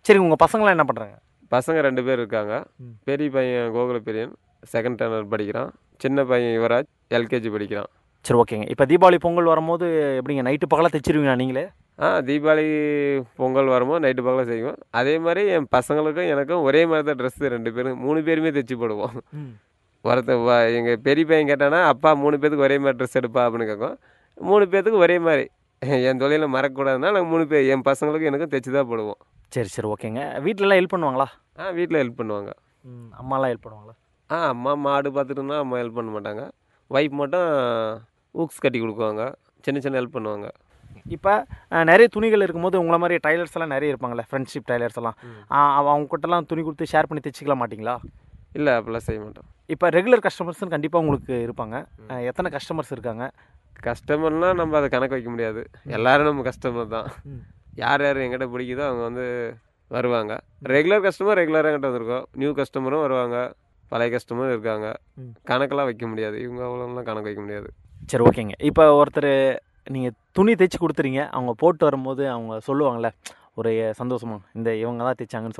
சரி உங்கள் பசங்களாம் என்ன பண்ணுறாங்க பசங்க ரெண்டு பேர் இருக்காங்க ம். பெரிய பையன் கோகுல பெரியன் செகண்ட் ஸ்டாண்டர்ட் படிக்கிறான் சின்ன பையன் யுவராஜ் எல்கேஜி படிக்கிறான் சரி ஓகேங்க இப்போ தீபாவளி பொங்கல் வரும்போது எப்படிங்க நைட்டு பகலாக தைச்சிருவீங்களா நீங்களே ஆ தீபாவளி பொங்கல் வரும்போது நைட்டு பகலாக செய்வோம் அதே மாதிரி என் பசங்களுக்கும் எனக்கும் ஒரே மாதிரி தான் ட்ரெஸ்ஸு ரெண்டு பேரும் மூணு பேருமே தைச்சி போடுவோம் ஒருத்த எங்கள் பெரிய பையன் கேட்டானா அப்பா மூணு பேத்துக்கு ஒரே மாதிரி ட்ரெஸ் எடுப்பா அப்படின்னு கேட்கும் மூணு பேத்துக்கு ஒரே மாதிரி என் தொழிலில் மறக்கக்கூடாதுன்னா நாங்கள் மூணு பேர் என் பசங்களுக்கும் எனக்கும் தைச்சி தான் போடுவோம் சரி சரி ஓகேங்க வீட்டிலலாம் ஹெல்ப் பண்ணுவாங்களா ஆ வீட்டில் ஹெல்ப் பண்ணுவாங்க ம், அம்மாலாம் ஹெல்ப் பண்ணுவாங்களா ஆ அம்மா மாடு பார்த்துட்டு இருந்தா அம்மா ஹெல்ப் பண்ண மாட்டாங்க ஒய்ஃப் மட்டும் ஊக்ஸ் கட்டி கொடுக்குவாங்க சின்ன சின்ன ஹெல்ப் பண்ணுவாங்க இப்போ நிறைய துணிகள் இருக்கும்போது உங்களை மாதிரி டைலர்ஸ் எல்லாம் நிறைய இருப்பாங்களே ஃப்ரெண்ட்ஷிப் டைலர்ஸ் எல்லாம் ஆ, அவ- அவங்க கிட்டலாம் துணி கொடுத்து ஷேர் பண்ணி தைச்சிக்கலாம் மாட்டிங்களா இல்லை அப்படிலாம் செய்ய மாட்டோம் இப்போ ரெகுலர் கஸ்டமர்ஸ்னு கண்டிப்பாக உங்களுக்கு இருப்பாங்க ஆ, எத்தனை கஸ்டமர்ஸ் இருக்காங்க கஸ்டமர்னால் நம்ம அதை கணக்கு வைக்க முடியாது எல்லாரும் நம்ம கஸ்டமர் தான் ம். யார் யார் எங்கிட்ட பிடிக்குதோ அவங்க வந்து வருவாங்க ரெகுலர் கஸ்டமர் ரெகுலராக எங்கிட்ட வந்திருக்கோம் நியூ கஸ்டமரும் வருவாங்க பழைய கஸ்டமரும் இருக்காங்க ம். கணக்கெல்லாம் வைக்க முடியாது இவங்க அவ்வளோலாம் கணக்கு வைக்க முடியாது சரி ஓகேங்க இப்போ ஒருத்தர் நீங்கள் துணி தைச்சி கொடுத்துறீங்க அவங்க போட்டு வரும்போது அவங்க சொல்லுவாங்கள்ல ஒரு சந்தோஷமா இந்த இவங்க தான் தைச்சாங்கன்னு